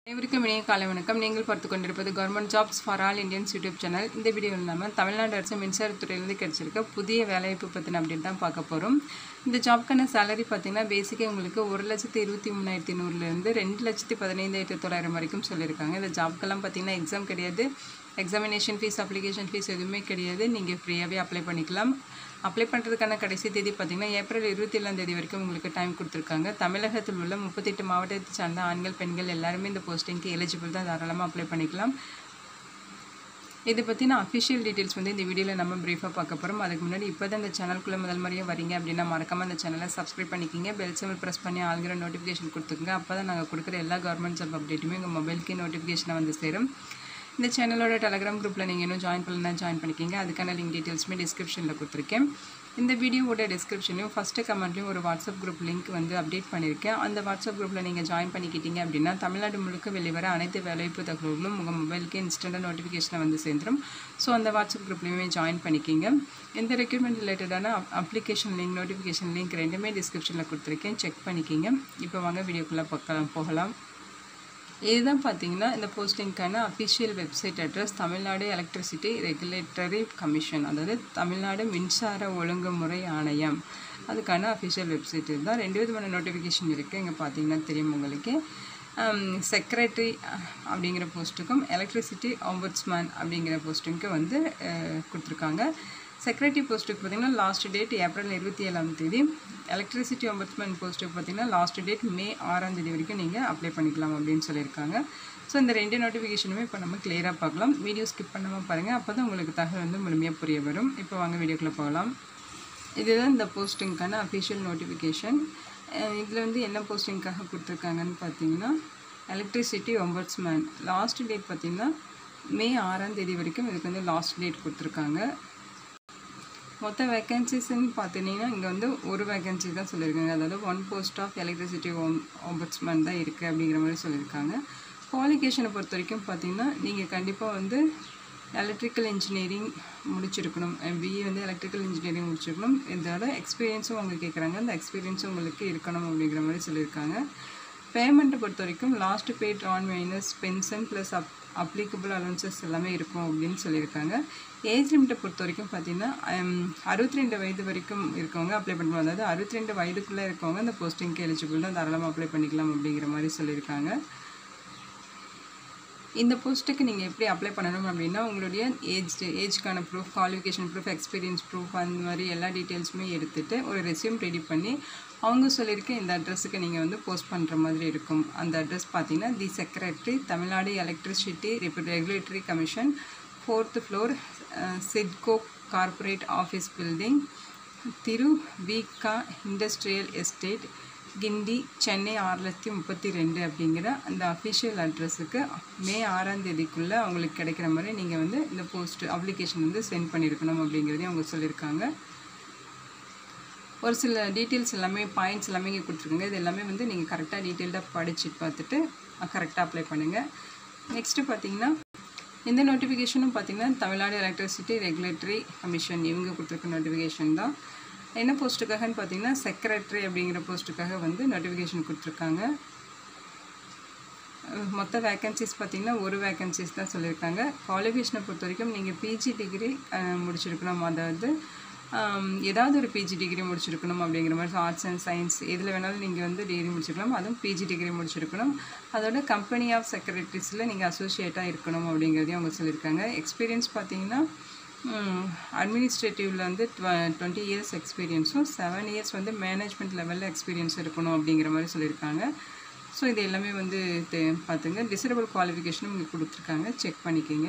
அனைவருக்கும் இணைய காலை வணக்கம் நீங்கள் பார்த்து கொண்டிருப்பது government jobs for all Indians YouTube channel இந்த வீடியோவில் நம்ம தமிழ்நாடு அரசு மின்சாரத்துறையிலேருந்து கிடைச்சிருக்க புதிய வேலைவாய்ப்பு பற்றின அப்டேட் தான் பார்க்க போகிறோம் இந்த ஜாப்க்கான சேலரி பார்த்தீங்கன்னா பேசிக்காக உங்களுக்கு ஒரு லட்சத்தி இருபத்தி மூணாயிரத்தி நூறுலேருந்து ரெண்டு லட்சத்தி பதினைந்தாயிரத்தி தொள்ளாயிரம் வரைக்கும் சொல்லியிருக்காங்க இந்த ஜாப்க்கெல்லாம் பார்த்தீங்கன்னா எக்ஸாம் கிடையாது எக்ஸாமினேஷன் ஃபீஸ் அப்ளிகேஷன் ஃபீஸ் எதுவுமே கிடையாது நீங்கள் ஃப்ரீயாகவே அப்ளை பண்ணிக்கலாம் அப்ளை பண்ணுறதுக்கான கடைசி தேதி பார்த்தீங்கன்னா ஏப்ரல் இருபத்தி ஏழாம் தேதி வரைக்கும் உங்களுக்கு டைம் கொடுத்துருக்காங்க தமிழகத்தில் உள்ள முப்பத்தெட்டு மாவட்டத்தை சார்ந்த ஆண்கள் பெண்கள் எல்லாருமே இந்த போஸ்டிங்க்கு எலிஜிபிள் தான் தாராளமாக அப்ளை பண்ணிக்கலாம் இதை பற்றின அஃபிஷியல் டீட்டெயில்ஸ் வந்து இந்த வீடியோவில் நம்ம ப்ரீஃபாக பார்க்க போகிறோம் அதுக்கு முன்னாடி இப்போ தான் இந்த சேனலுக்குள்ளே முதல் முறையாக வரீங்க அப்படின்னா மறக்காமல் அந்த சேனலை சப்ஸ்கிரைப் பண்ணிக்கிங்க பெல் சிம்பிள் ப்ரெஸ் பண்ணி ஆளுங்கிற நோட்டிஃபிகேஷன் கொடுத்துக்குங்க அப்போ தான் நாங்கள் கொடுக்குற எல்லா கவர்மெண்ட் ஜாப் அப்டேட்டுமே உங்கள் மொபைலுக்கே நோட்டிஃபிகேஷனாக வந்து சேரும் இந்த சேனலோட டெலகிராம் குரூப்பில் நீங்கள் இன்னும் ஜாயின் பண்ணலாம் ஜாயின் பண்ணிக்கிங்க அதுக்கான லிங்க் டீட்டெயில்ஸுமே டிஸ்கிரிப்ஷனில் கொடுத்துருக்கேன் இந்த வீடியோவோட டிஸ்கிரிப்ஷன்லையும் ஃபஸ்ட்டு கமெண்ட்லையும் ஒரு வாட்ஸ்அப் குரூப் லிங்க் வந்து அப்டேட் பண்ணியிருக்கேன் அந்த வாட்ஸ்அப் குரூப்பில் நீங்கள் ஜாயின் பண்ணிக்கிட்டீங்க அப்படின்னா தமிழ்நாடு முழுக்க வெளிவர அனைத்து வேலைவாய்ப்பு தகவல்களும் உங்கள் மொபைலுக்கு இன்ஸ்டண்ட்டாக நோட்டிஃபிகேஷனை வந்து சேர்ந்துடும் ஸோ அந்த வாட்ஸ்அப் குரூப்லையுமே ஜாயின் பண்ணிக்கிங்க இந்த ரெக்யூர்மெண்ட் ரிலேட்டடான அப்ளிகேஷன் லிங்க் நோட்டிஃபிகேஷன் லிங்க் ரெண்டுமே டிஸ்கிரிப்ஷனில் கொடுத்துருக்கேன் செக் பண்ணிக்கிங்க இப்போ வாங்க வீடியோக்குள்ளே பார்க்கலாம் போகலாம் இதுதான் பார்த்தீங்கன்னா இந்த போஸ்டிங்க்கான official website address Tamil Nadu electricity regulatory commission அதாவது தமிழ்நாடு மின்சார ஒழுங்குமுறை ஆணையம் அதுக்கான அஃபிஷியல் வெப்சைட் இதுதான் ரெண்டு விதமான நோட்டிஃபிகேஷன் இருக்குது இங்கே பார்த்தீங்கன்னா தெரியும் உங்களுக்கு செக்ரட்டரி அப்படிங்கிற போஸ்ட்டுக்கும் எலக்ட்ரிசிட்டி ஆம்பட்ஸ்மேன் அப்படிங்கிற போஸ்ட்டுக்கு வந்து கொடுத்துருக்காங்க செக்ரட்டரி போஸ்ட்டுக்கு பார்த்தீங்கன்னா லாஸ்ட் டேட் ஏப்ரல் இருபத்தி ஏழாம் தேதி எலக்ட்ரிசிட்டி ஒம்பட்ஸ்மேன் போஸ்ட்டுக்கு பார்த்தீங்கன்னா லாஸ்ட் டேட் மே ஆறாம் தேதி வரைக்கும் நீங்கள் அப்ளை பண்ணிக்கலாம் அப்படின்னு சொல்லியிருக்காங்க ஸோ இந்த ரெண்டு நோட்டிஃபிகேஷனுமே இப்போ நம்ம கிளியராக பார்க்கலாம் வீடியோ ஸ்கிப் பண்ணாமல் பாருங்கள் அப்போ தான் உங்களுக்கு தகவல் வந்து முழுமையாக புரிய வரும் இப்போ வாங்க வீடியோக்குள்ளே போகலாம் இதுதான் இந்த போஸ்டிங்க்கான அஃபிஷியல் நோட்டிஃபிகேஷன் இதில் வந்து என்ன போஸ்டிங்காக கொடுத்துருக்காங்கன்னு பார்த்தீங்கன்னா எலக்ட்ரிசிட்டி ஒம்பட்ஸ்மேன் லாஸ்ட் டேட் பார்த்திங்கன்னா மே ஆறாம் தேதி வரைக்கும் இதுக்கு வந்து லாஸ்ட் டேட் கொடுத்துருக்காங்க மொத்த வேக்கன்சிஸ்ன்னு பார்த்துட்டிங்கன்னா இங்கே வந்து ஒரு வேக்கன்சி தான் சொல்லியிருக்காங்க அதாவது one post of electricity om ombudsman தான் இருக்குது அப்படிங்கிற மாதிரி சொல்லியிருக்காங்க குவாலிஃபிகேஷனை பொறுத்த வரைக்கும் பார்த்திங்கன்னா நீங்கள் கண்டிப்பாக வந்து எலக்ட்ரிக்கல் இன்ஜினியரிங் முடிச்சிருக்கணும் பிஇ வந்து எலக்ட்ரிக்கல் இன்ஜினியரிங் முடிச்சிருக்கணும் இதோட எக்ஸ்பீரியன்ஸும் அவங்க கேட்குறாங்க அந்த எக்ஸ்பீரியன்ஸும் உங்களுக்கு இருக்கணும் அப்படிங்கிற மாதிரி சொல்லியிருக்காங்க பேமெண்ட்டை பொறுத்த வரைக்கும் last pay drawn minus pension plus up applicable allowances எல்லாமே இருக்கும் அப்படின்னு சொல்லியிருக்காங்க ஏஜ் லிமிட்டை பொறுத்த வரைக்கும் பார்த்தீங்கன்னா அறுபத்தி ரெண்டு வயது வரைக்கும் இருக்கவங்க அப்ளை பண்ணுவாங்க அதாவது அறுபத்தி ரெண்டு வயதுக்குள்ளே இருக்கவங்க அந்த போஸ்டிங்க்கு எலிஜிபிள் தான் தாராளமாக அப்ளை பண்ணிக்கலாம் அப்படிங்கிற மாதிரி சொல்லியிருக்காங்க இந்த போஸ்ட்டுக்கு நீங்கள் எப்படி அப்ளை பண்ணணும் அப்படின்னா உங்களுடைய ஏஜ் ஏஜ்க்கான proof qualification proof experience proof அந்த மாதிரி எல்லா டீட்டெயில்ஸுமே எடுத்துகிட்டு ஒரு ரெஸ்யூம் ரெடி பண்ணி அவங்க சொல்லியிருக்க இந்த அட்ரஸுக்கு நீங்கள் வந்து போஸ்ட் பண்ணுற மாதிரி இருக்கும் அந்த அட்ரஸ் பார்த்தீங்கன்னா the secretary Tamil Nadu electricity regulatory commission fourth floor SIDCO corporate office building Thiru Vika industrial estate Guindy Chennai ஆறு லட்சத்தி முப்பத்தி ரெண்டு அப்படிங்கிற அந்த அஃபிஷியல் அட்ரஸுக்கு மே ஆறாம் தேதிக்குள்ளே அவங்களுக்கு கிடைக்கிற மாதிரி நீங்கள் வந்து இந்த போஸ்ட் அப்ளிகேஷன் வந்து சென்ட் பண்ணியிருக்கணும் அப்படிங்கிறதையும் அவங்க சொல்லியிருக்காங்க ஒரு சில டீட்டெயில்ஸ் எல்லாமே பாயிண்ட்ஸ் எல்லாமே இங்கே கொடுத்துருக்காங்க இது எல்லாமே வந்து நீங்கள் கரெக்டாக டீட்டெயில்டாக படித்து பார்த்துட்டு கரெக்டாக அப்ளை பண்ணுங்கள் நெக்ஸ்ட்டு பார்த்தீங்கன்னா இந்த நோட்டிஃபிகேஷனும் பார்த்தீங்கன்னா தமிழ்நாடு எலக்ட்ரிசிட்டி ரெகுலேட்டரி கமிஷன் இவங்க கொடுத்துருக்க நோட்டிஃபிகேஷன் தான் என்ன போஸ்ட்டுக்காகன்னு பார்த்தீங்கன்னா செக்ரட்டரி அப்படிங்கிற போஸ்ட்டுக்காக வந்து நோட்டிஃபிகேஷன் கொடுத்துருக்காங்க மொத்த வேக்கன்சிஸ் பார்த்திங்கன்னா ஒரு வேக்கன்சிஸ் தான் சொல்லியிருக்காங்க குவாலிஃபிகேஷனை பொறுத்த வரைக்கும் நீங்கள் பிஜி டிகிரி முடிச்சிருக்கணும் அதாவது ஏதாவது ஒரு பிஜி டிகிரி முடிச்சிருக்கணும் அப்படிங்கிற மாதிரி ஆர்ட்ஸ் அண்ட் சயின்ஸ் எதில் வேணாலும் நீங்கள் வந்து டிகிரி முடிச்சிருக்கலாம் அதுவும் பிஜி டிகிரி முடிச்சிருக்கணும் அதோட கம்பெனி ஆஃப் செக்ரட்டரிஸில் நீங்கள் அசோசியேட்டாக இருக்கணும் அப்படிங்கிறதையும் அவங்க சொல்லியிருக்காங்க எக்ஸ்பீரியன்ஸ் பார்த்தீங்கன்னா அட்மினிஸ்ட்ரேட்டிவில் வந்து டுவெண்ட்டி இயர்ஸ் எக்ஸ்பீரியன்ஸும் செவன் இயர்ஸ் வந்து மேனேஜ்மெண்ட் லெவலில் எக்ஸ்பீரியன்ஸ் இருக்கணும் அப்படிங்கிற மாதிரி சொல்லியிருக்காங்க ஸோ இது எல்லாமே வந்து பார்த்துங்க டிசரபிள் குவாலிஃபிகேஷனும் இங்கே கொடுத்துருக்காங்க செக் பண்ணிக்கோங்க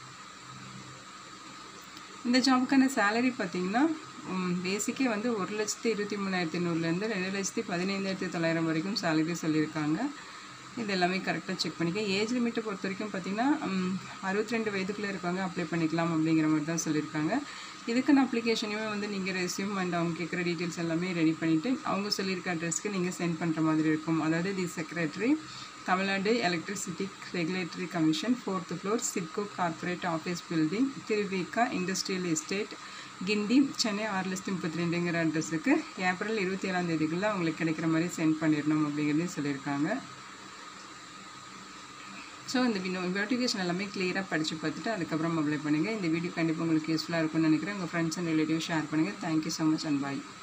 இந்த ஜாபுக்கான சேலரி பார்த்தீங்கன்னா பேசிக்கே வந்து ஒரு லட்சத்தி இருபத்தி மூணாயிரத்தி நூறுலேருந்து ரெண்டு லட்சத்தி பதினைந்தாயிரத்தி தொள்ளாயிரம் வரைக்கும் சேலரி சொல்லியிருக்காங்க இது எல்லாமே கரெக்டாக செக் பண்ணிக்க ஏஜ் லிமிட்டை பொறுத்த வரைக்கும் பார்த்திங்கன்னா அறுபத்தி ரெண்டு வயதுக்குள்ளே இருக்கவங்க அப்ளை பண்ணிக்கலாம் அப்படிங்கிற மாதிரி தான் சொல்லியிருக்காங்க இதுக்கான அப்ளிகேஷனையுமே வந்து நீங்கள் ரெஸ்யூம் அண்ட் அவங்க கேட்குற டீட்டெயில்ஸ் எல்லாமே ரெடி பண்ணிவிட்டு அவங்க சொல்லியிருக்க அட்ரஸ்க்கு நீங்கள் சென்ட் பண்ணுற மாதிரி இருக்கும் அதாவது the secretary Tamil Nadu electricity regulatory commission fourth floor SIDCO corporate office building Thiruvika industrial estate Guindy Chennai ஆறு லட்சத்தி முப்பத்தி ரெண்டுங்கிற அட்ரஸுக்கு ஏப்ரல் இருபத்தி ஏழாம் தேதிக்குள்ளே அவங்களுக்கு கிடைக்கிற மாதிரி சென்ட் பண்ணிடணும் அப்படிங்கிறதையும் சொல்லியிருக்காங்க ஸோ இந்த நோட்டிஃபிகேஷன் எல்லாமே கிளியராக படித்து பார்த்துட்டு அதுக்கப்புறம் அப்ளை பண்ணுங்கள் இந்த வீடியோ கண்டிப்பாக உங்களுக்கு யூஸ்ஃபுல்லாக இருக்கும்னு நினைக்கிறேன் உங்கள் ஃப்ரெண்ட்ஸ் அண்ட் ரிலேட்டிவ் ஷேர் பண்ணுங்கள் thank you so much and bye